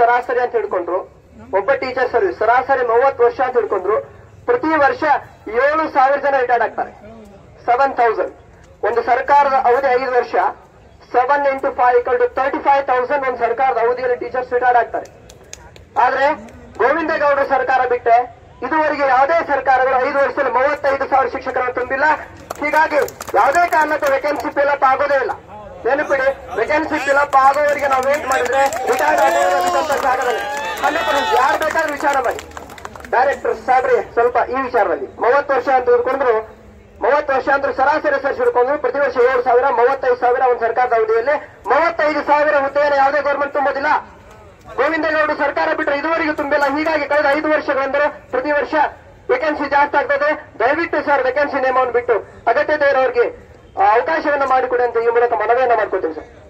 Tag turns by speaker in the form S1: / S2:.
S1: ಸರಾಸರಿ ಅಂತ ಹಿಡ್ಕೊಂಡ್ರು ಒಬ್ಬ ಟೀಚರ್ ಸರ್ವಿಸ್ ಸರಾಸರಿ ಮೂವತ್ತು ವರ್ಷ ಅಂತ ಹಿಡ್ಕೊಂಡ್ರು ಪ್ರತಿ ವರ್ಷ ಏಳು ಸಾವಿರ ಜನ ರಿಟೈರ್ಡ್ ಆಗ್ತಾರೆ ಸೆವೆನ್ ತೌಸಂಡ್ ಒಂದು ಸರ್ಕಾರದ ಅವಧಿ ಐದು ವರ್ಷ seven into five equal to thirty five thousand ಒಂದು ಸರ್ಕಾರದ ಅವಧಿಯಲ್ಲಿ ಟೀಚರ್ಸ್ ರಿಟೈರ್ಡ್ ಆಗ್ತಾರೆ ಆದ್ರೆ ಗೋವಿಂದೇಗೌಡರ ಸರ್ಕಾರ ಬಿಟ್ಟೆ ಇದುವರೆಗೆ ಯಾವುದೇ ಸರ್ಕಾರಗಳು ಐದು ವರ್ಷದಲ್ಲಿ ಮೂವತ್ತೈದು ಸಾವಿರ ಶಿಕ್ಷಕರನ್ನು ತುಂಬಿಲ್ಲ ಹೀಗಾಗಿ ಯಾವುದೇ ಕಾರಣಕ್ಕೂ ವೇಕೆನ್ಸಿ ಫಿಲಪ್ ಆಗೋದೇ ಇಲ್ಲ ನೆನಪಿಡಿ ವೇಕೆನ್ಸಿ ಫಿಲಪ್ ಆಗೋವರೆಗೆ ನಾವು ವೇಟ್ ಮಾಡಿದ್ರೆ ರಿಟೈರ್ಡ್ ಆಗೋದಂತ ಜಾಗದಲ್ಲಿ ಹಂಡ್ರೆಡ್ ಪರ್ಸೆಂಟ್ ಯಾರು ಬೇಕಾದ್ರೂ ವಿಚಾರ ಮಾಡಿ ಡೈರೆಕ್ಟರ್ ಸಾಬ್ರಿ ಸ್ವಲ್ಪ ಈ ವಿಚಾರದಲ್ಲಿ ಮೂವತ್ತು ವರ್ಷ ಅಂತ ಹಿಡ್ಕೊಂಡ್ರು ಮೂವತ್ತು ವರ್ಷ ಅಂದ್ರೆ ಸರಾಸರಿ ಸರ್ ಹಿಡ್ಕೊಂಡ್ರು ಪ್ರತಿ ವರ್ಷ ಏಳು ಸಾವಿರ ಮೂವತ್ತೈದು ಸಾವಿರ ಒಂದು ಸರ್ಕಾರದ ಅವಧಿಯಲ್ಲಿ ಮೂವತ್ತೈದು ಸಾವಿರ ಹುದ್ದೆಯನ್ನು ಯಾವುದೇ ಗೌರ್ಮೆಂಟ್ ತುಂಬೋದಿಲ್ಲ ಗೋವಿಂದೇಗೌಡ ಸರ್ಕಾರ ಬಿಟ್ಟರೆ ಇದುವರೆಗೂ ತುಂಬಿಲ್ಲ ಹೀಗಾಗಿ ಕಳೆದ ಐದು ವರ್ಷಗಳಿಂದ ಪ್ರತಿ ವರ್ಷ ವೇಕೆನ್ಸಿ ಜಾಸ್ತಿ ಆಗ್ತದೆ ದಯವಿಟ್ಟು ಸರ್ ವೇಕೆನ್ಸಿ ನೇಮವನ್ನು ಬಿಟ್ಟು ಅಗತ್ಯತೆ ಇರೋರಿಗೆ ಆ, ಅವಕಾಶವನ್ನ ಮಾಡಿಕೊಡಿ ಅಂತ ಈ ಮೂಲಕ ಮನವಿಯನ್ನ ಮಾಡ್ಕೊತೀನಿ ಸರ್